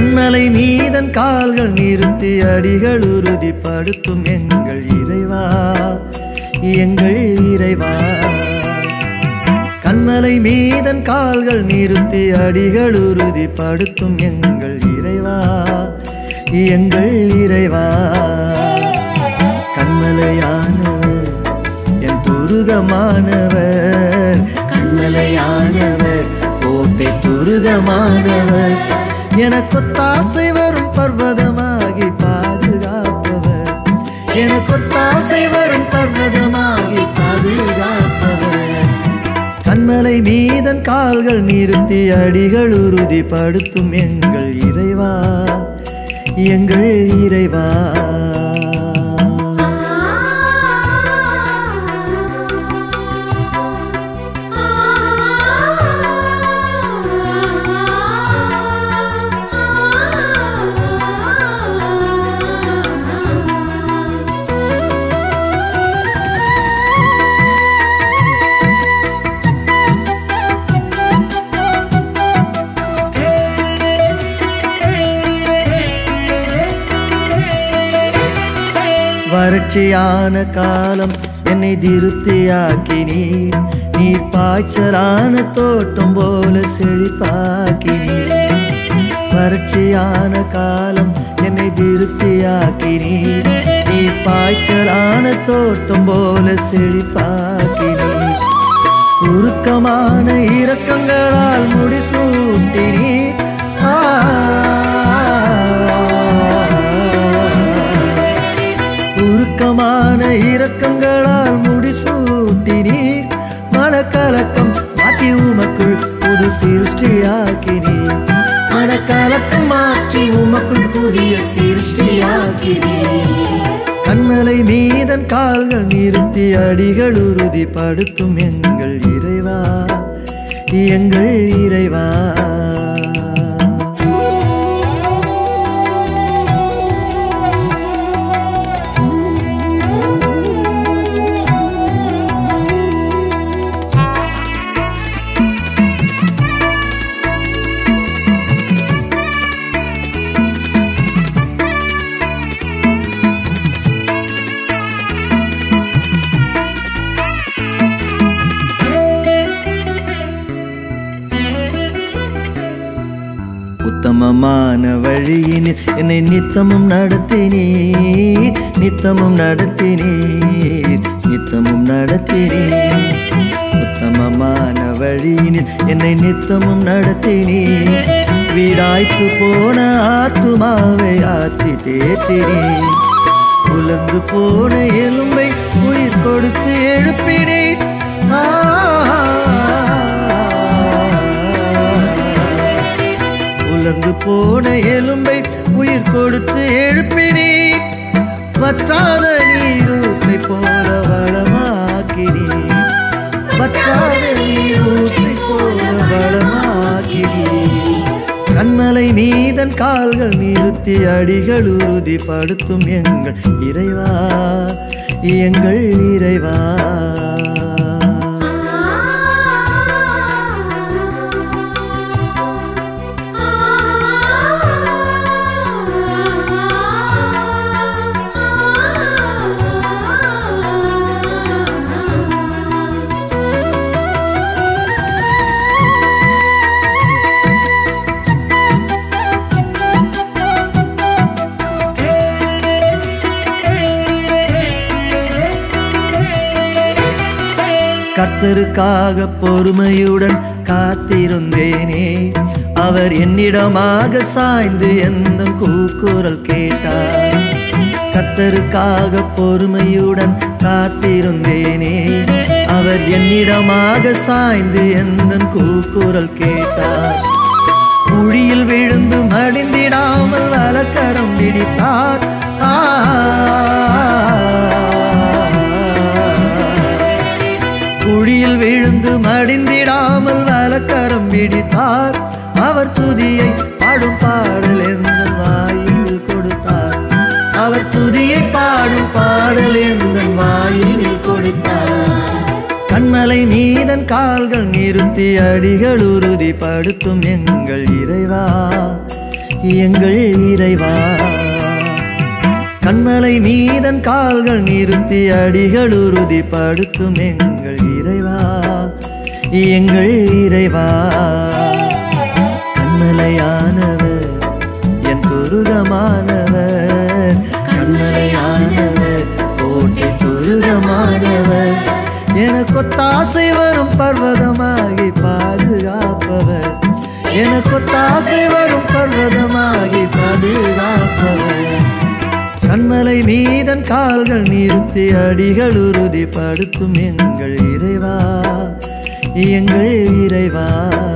கண்மலை மீதன் கால்கள் நிறுத்தி அடிகள் உறுதிப்படுத்தும் எங்கள் இறைவா எங்கள் இறைவா கண்மலை மீதன் கால்கள் நிறுத்தி அடிகள் உறுதிப்படுத்தும் எங்கள் இறைவா எங்கள் இறைவா கண்மலையானவர் என் துருகமானவர் கண்மலையானவர் கோட்டை துருகமானவர் எனக்கொத்தாசை வரும் பர்வதமாகி பாதுகாப்பவர் எனக்கொத்தாசை வரும் பர்வதமாகி பாதுகாப்பவர் கண்மலை மீதன் கால்கள் நிறுத்தி அடிகள் உறுதிப்படுத்தும் எங்கள் இறைவா எங்கள் இறைவா வறட்சியான காலம் என்னை திருப்தியாக்கி நீர் நீர் பாய்ச்சலான தோட்டம் போல செழிப்பாக்கி நீர் வறட்சியான காலம் என்னை திருப்தியாக்கி நீர் நீர் பாய்ச்சலான தோட்டம் போல செழிப்பாக்கி நீர் உருக்கமான இரக்கங்களால் முடிசூட்டி நீர் ஆ உருக்கமான இரக்கங்களால் முடிசூட்டி நீர் மனக்கலக்கம் மாற்றி உமக்குள் புது சிருஷ்டியாக்கி நீர் மனக்கலக்கம் மாற்றி உமக்குள் புதிய சிருஷ்டியாக்கி நீர் கண்மலை மீதன் கால்கள் நிறுத்தி அடிகள் உறுதிப்படுத்தும் எங்கள் இறைவா எங்கள் இறைவா உத்தமமான வழியினில் என்னை நித்தமும் நடத்தினீர் நித்தமும் நடத்தினீர் நித்தமும் நடத்தினீர் உத்தமமான வழியினில் என்னை நித்தமும் நடத்தினீர் வீடாய்த்து போன ஆத்துமாவை ஆற்றி தேற்றினீர் உலர்ந்து போன எலும்பை உயிர் கொடுத்து எழுப்பினீர் ஆ உலர்ந்து போன எலும்பை உயிர் கொடுத்து எழுப்பினீர் வற்றாத நீரூற்றை போல வளமாக்கினீர் வற்றாத நீரூற்றை போல வளமாக்கினீர் கண்மலை மீதன் கால்கள் நிறுத்தி அடிகள் உறுதிப்படுத்தும் எங்கள் இறைவா எங்கள் இறைவா கர்த்தருக்காக பொறுமையுடன் காத்திருந்தேனே அவர் என்னிடமாக சாய்ந்து எந்த கூக்குரல் கேட்டார் கர்த்தருக்காக பொறுமையுடன் காத்திருந்தேனே அவர் என்னிடமாக சாய்ந்து எந்த கூக்குரல் கேட்டார் குழியில் விழுந்து மடிந்திடாமல் வலக்கரம் பிடித்தார் ஆ குழியில் விழுந்து மடிந்திடாமல் வலக்கரம் பிடித்தார் அவர் துதியை பாடும் பாடல் எந்த வாயினில் கொடுத்தார் அவர் துதியை பாடும் பாடல் எந்த வாயினில் கொடுத்தார் கண்மலை மீதன் கால்கள் நிறுத்தி அடிகள் உறுதிப்படுத்தும் எங்கள் இறைவா எங்கள் இறைவா கண்மலை மீதன் கால்கள் நிறுத்தி அடிகள் உறுதிப்படுத்தும் எங்கள் இறைவா எங்கள் இறைவா கண்மலையானவர் என் துருகமானவர் கண்மலையானவர் கோட்டை துருகமானவர் எனக்கு ஒத்தாசை வரும் பர்வதமாகி பாதுகாப்பவர் எனக்கு ஒத்தாசை வரும் பர்வதமாகி பாதுகாப்பவர் கண்மலை மீதன் கால்கள் நிறுத்தி அடிகள் உறுதிப்படுத்தும் எங்கள் இறைவா எங்கள் இறைவா